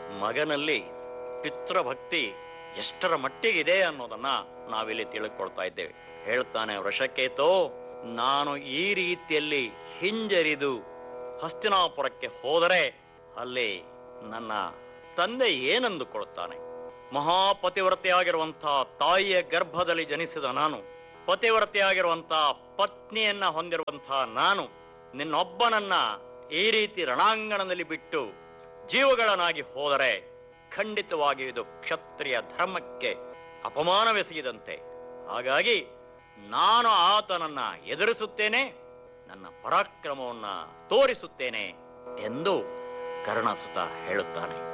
ಮಗನಲ್ಲಿ ಪಿತೃಭಕ್ತಿ ಎಷ್ಟರ ಮಟ್ಟಿಗಿದೆ ಅನ್ನೋದನ್ನ ನಾವಿಲ್ಲಿ ತಿಳ್ಕೊಳ್ತಾ ಇದ್ದೇವೆ ಹೇಳ್ತಾನೆ ವೃಷಕೇತೋ ನಾನು ಈ ರೀತಿಯಲ್ಲಿ ಹಿಂಜರಿದು ಹಸ್ತಿನಾಪುರಕ್ಕೆ ಹೋದರೆ ಅಲ್ಲಿ ನನ್ನ ತಂದೆ ಏನಂದುಕೊಳ್ತಾನೆ ಮಹಾಪತಿವ್ರತೆಯಾಗಿರುವಂತಹ ತಾಯಿಯ ಗರ್ಭದಲ್ಲಿ ಜನಿಸಿದ ನಾನು ಪತಿವ್ರತೆಯಾಗಿರುವಂತಹ ಪತ್ನಿಯನ್ನ ಹೊಂದಿರುವಂತಹ ನಾನು ನಿನ್ನೊಬ್ಬನನ್ನ ಈ ರೀತಿ ರಣಾಂಗಣದಲ್ಲಿ ಬಿಟ್ಟು ಜೀವಗಳನ್ನಾಗಿ ಹೋದರೆ ಖಂಡಿತವಾಗಿ ಇದು ಕ್ಷತ್ರಿಯ ಧರ್ಮಕ್ಕೆ ಅಪಮಾನವೆಸಗಿದಂತೆ ಹಾಗಾಗಿ ನಾನು ಆತನನ್ನ ಎದುರಿಸುತ್ತೇನೆ ನನ್ನ ಪರಾಕ್ರಮವನ್ನ ತೋರಿಸುತ್ತೇನೆ ಎಂದು ಕರ್ಣಸುತ ಹೇಳುತ್ತಾನೆ